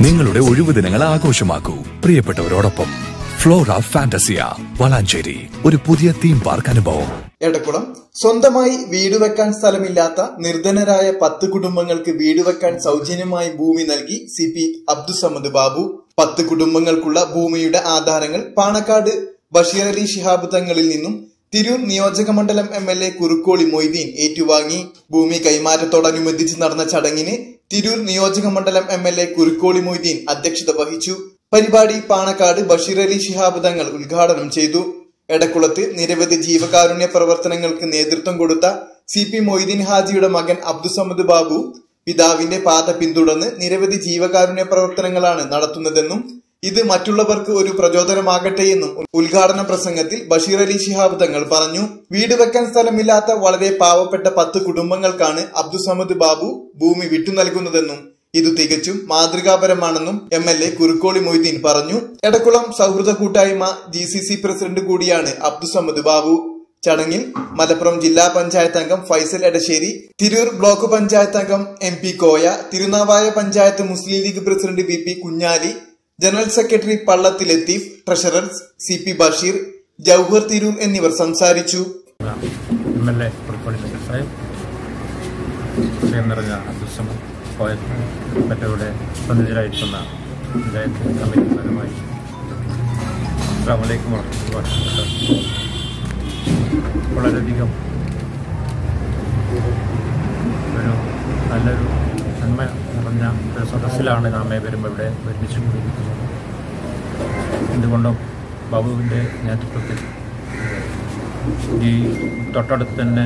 നിങ്ങളുടെ ഒഴിവു ദിനങ്ങൾ ആഘോഷമാക്കൂ പ്രിയപ്പെട്ടവരോടൊപ്പം ഫ്ലോറ ഫാന്റസിയ വളാഞ്ചേരി ഒരു പുതിയ തീം പാർക്ക് അനുഭവം എടക്കുളം സ്വന്തമായി വീട് വെക്കാൻ സ്ഥലമില്ലാത്ത നിർധനരായ പത്ത് കുടുംബങ്ങൾക്ക് വീട് വെക്കാൻ സൗജന്യമായി ഭൂമി നൽകി സി പി അബ്ദുസമദ് ബാബു പത്ത് കുടുംബങ്ങൾക്കുള്ള ഭൂമിയുടെ ആധാരങ്ങൾ പാണക്കാട് ബഷീർ അലി ശിഹാബ് തങ്ങളിൽ നിന്നും തിരൂർ നിയോജക മണ്ഡലം M L A Kurukkoli Moideen ഏറ്റുവാങ്ങി ഭൂമി കൈമാറ്റത്തോടനുബന്ധിച്ച് നടന്ന ചടങ്ങിന് തിരൂർ നിയോജക മണ്ഡലം M L A Kurukkoli Moideen അധ്യക്ഷത വഹിച്ചു പരിപാടി പാണക്കാട് ബഷീർ അലി ശിഹാബ് തങ്ങൾ ഉദ്ഘാടനം ചെയ്തു എടക്കുളത്ത് നിരവധി ജീവകാരുണ്യ പ്രവർത്തനങ്ങൾക്ക് നേതൃത്വം കൊടുത്ത സി പി മൊയ്തീൻ ഹാജിയുടെ മകൻ അബ്ദുസമദ് ബാബു പിതാവിന്റെ പാത പിന്തുടർന്ന് നിരവധി ജീവകാരുണ്യ പ്രവർത്തനങ്ങളാണ് നടത്തുന്നതെന്നും ഇത് മറ്റുള്ളവർക്ക് ഒരു പ്രചോദനമാകട്ടെ എന്നും ഉദ്ഘാടന പ്രസംഗത്തിൽ ബഷീർ അലി ശിഹാബ് തങ്ങൾ പറഞ്ഞു വീട് വെക്കാൻ സ്ഥലമില്ലാത്ത വളരെ പാവപ്പെട്ട പത്ത് കുടുംബങ്ങൾക്കാണ് അബ്ദുസമദ് ബാബു ഭൂമി വിട്ടു നൽകുന്നതെന്നും ഇത് തികച്ചും മാതൃകാപരമാണെന്നും M L A Kurukkoli Moideen പറഞ്ഞു എടക്കുളം സൗഹൃദ കൂട്ടായ്മ ജി സി സി പ്രസിഡന്റ് കൂടിയാണ് അബ്ദുസമദ് ബാബു ചടങ്ങിൽ മലപ്പുറം ജില്ലാ പഞ്ചായത്ത് അംഗം ഫൈസൽ എടശ്ശേരി തിരൂർ ബ്ലോക്ക് പഞ്ചായത്ത് അംഗം M P Koya Thirunavaya panchayat Muslim League president V P Kunhali general secretary Pallathi Latheef treasurer C P Basheer Jouhar Tirur എന്നിവർ സംസാരിച്ചു എം എൽ എ പുറപ്പെടു സാഹിബ് വിഷയം നിറഞ്ഞ അദൃശ്യമ പോയത് മറ്റവിടെ സന്നിധിയിലായിരിക്കുന്ന പഞ്ചായത്ത് കമ്മിറ്റി ഫലമായി അസ്സാമലൈക്കും വർഷമുണ്ട് വളരെയധികം ഒരു നല്ലൊരു നന്മ നിറഞ്ഞ ഒരു സദസ്സിലാണ് നാം ഏവരും ഇവിടെ ഒരുമിച്ച് കൂടിയിരിക്കുന്നത് എന്തുകൊണ്ടും ബാബുവിൻ്റെ നേതൃത്വത്തിൽ ഈ തൊട്ടടുത്ത് തന്നെ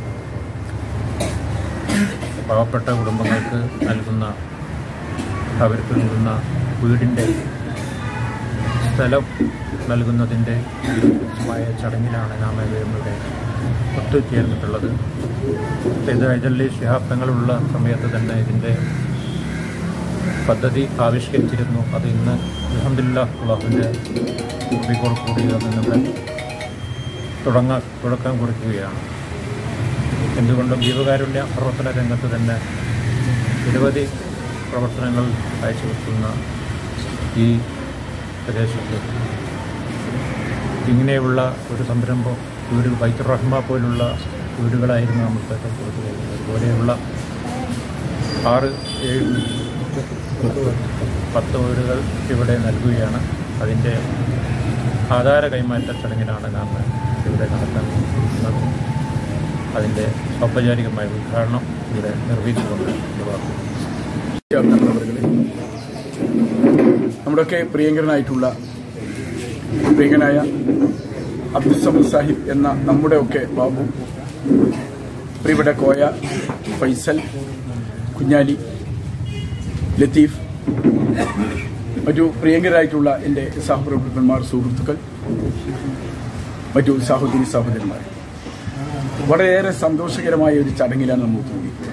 പാവപ്പെട്ട കുടുംബങ്ങൾക്ക് നൽകുന്ന അവർക്ക് നൽകുന്ന വീടിൻ്റെ സ്ഥലം നൽകുന്നതിൻ്റെ മായ ചടങ്ങിലാണ് നാം ഏവരും ഇവിടെ ഒത്തുചേർന്നിട്ടുള്ളത് ഇത് ഹൈദരലി ശിഹാബ് തങ്ങളുള്ള സമയത്ത് തന്നെ ഇതിൻ്റെ പദ്ധതി ആവിഷ്കരിച്ചിരുന്നു അത് ഇന്ന് അലഹമില്ല അള്ളാഹുവിൻ്റെ കുറിക്കോട് കൂടി അതിനുള്ള തുടങ്ങ തുടക്കം കുറിക്കുകയാണ് എന്തുകൊണ്ടും ജീവകാരുണ്യ പ്രവർത്തന രംഗത്ത് തന്നെ നിരവധി പ്രവർത്തനങ്ങൾ കാഴ്ചവെക്കുന്ന ഈ പ്രദേശത്ത് ഇങ്ങനെയുള്ള ഒരു സംരംഭം വീട് ബൈത്തുർ റഹ്മ പോലുള്ള വീടുകളായിരുന്നു നമുക്ക് കൊടുത്തു കഴിഞ്ഞത് അതുപോലെയുള്ള ആറ് ഏഴ് പത്ത് വീടുകൾ ഇവിടെ നൽകുകയാണ് അതിൻ്റെ ആധാര കൈമാറ്റ ചടങ്ങിലാണ് നാം ഇവിടെ നടത്താൻ പോകുന്നത് അതിൻ്റെ ഔപചാരികമായ ഉദ്ഘാടനം ഇവിടെ നിർവഹിച്ചുകൊണ്ട് നിർവഹിക്കും അവர்களെ നമ്മുടെയൊക്കെ പ്രിയങ്കരനായിട്ടുള്ള പ്രിയങ്കനായ അബ്ദുസമദ് സാഹിബ് എന്ന നമ്മുടെയൊക്കെ ബാബു പ്രിയപ്പെട്ട കോയ ഫൈസൽ കുഞ്ഞാലി ലത്തീഫ് മറ്റു പ്രിയങ്കരായിട്ടുള്ള എൻ്റെ സഹപ്രവർത്തകന്മാർ സുഹൃത്തുക്കൾ മറ്റു സഹോദരി സഹോദരന്മാർ വളരെയേറെ സന്തോഷകരമായ ഒരു ചടങ്ങിലാണ് നമ്മൾ കൂടിയിട്ടുള്ളത്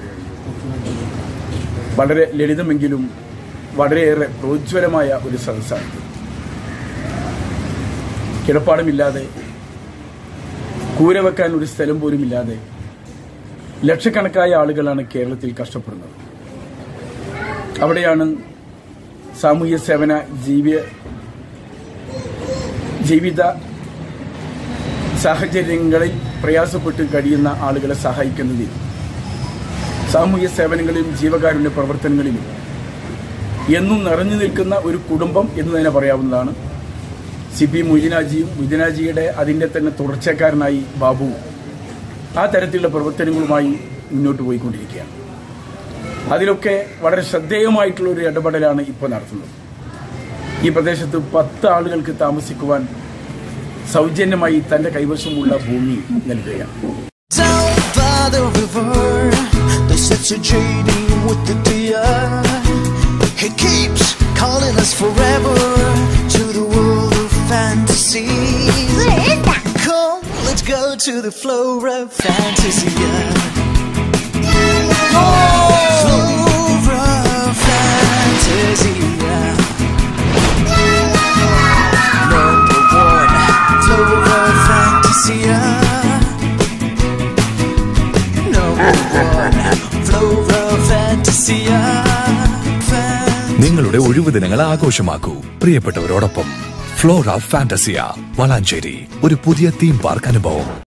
വളരെ ലളിതമെങ്കിലും വളരെയേറെ പ്രോജ്വലമായ ഒരു സദസ്സാണ് കിടപ്പാടമില്ലാതെ കൂര വെക്കാൻ ഒരു സ്ഥലം പോലും ഇല്ലാതെ ലക്ഷക്കണക്കായ ആളുകളാണ് കേരളത്തിൽ കഷ്ടപ്പെടുന്നത് അവിടെയാണ് സാമൂഹ്യ സേവന ജീവി ജീവിത സാഹചര്യങ്ങളിൽ പ്രയാസപ്പെട്ട് കഴിയുന്ന ആളുകളെ സഹായിക്കുന്നതിൽ സാമൂഹ്യ സേവനങ്ങളിലും ജീവകാരുണ്യ പ്രവർത്തനങ്ങളിലും എന്നും നിറഞ്ഞു നിൽക്കുന്ന ഒരു കുടുംബം എന്ന് തന്നെ പറയാവുന്നതാണ് സി പി മൊയ്തിനാജിയും മൊയ്തിനാജിയുടെ അതിൻ്റെ തന്നെ തുടർച്ചക്കാരനായി ബാബു ആ തരത്തിലുള്ള പ്രവർത്തനങ്ങളുമായി മുന്നോട്ട് പോയിക്കൊണ്ടിരിക്കുകയാണ് അതിലൊക്കെ വളരെ ശ്രദ്ധേയമായിട്ടുള്ള ഒരു ഇടപെടലാണ് ഇപ്പോൾ നടത്തുന്നത് ഈ പ്രദേശത്ത് പത്ത് ആളുകൾക്ക് താമസിക്കുവാൻ സൗജന്യമായി തന്റെ കൈവശമുള്ള ഭൂമി നൽകുകയാണ് Down by the river, there's such a JD with the deer. He keeps calling us forever to the world of fantasy. Come, let's go to the floor of fantasy. Floor of fantasy. Number one, floor of fantasy. Number one, floor of fantasy. നിങ്ങളുടെ ഒഴിവു ദിനങ്ങൾ ആഘോഷമാക്കൂ പ്രിയപ്പെട്ടവരോടൊപ്പം flora fantasia Valanchery ഒരു പുതിയ theme park അനുഭവം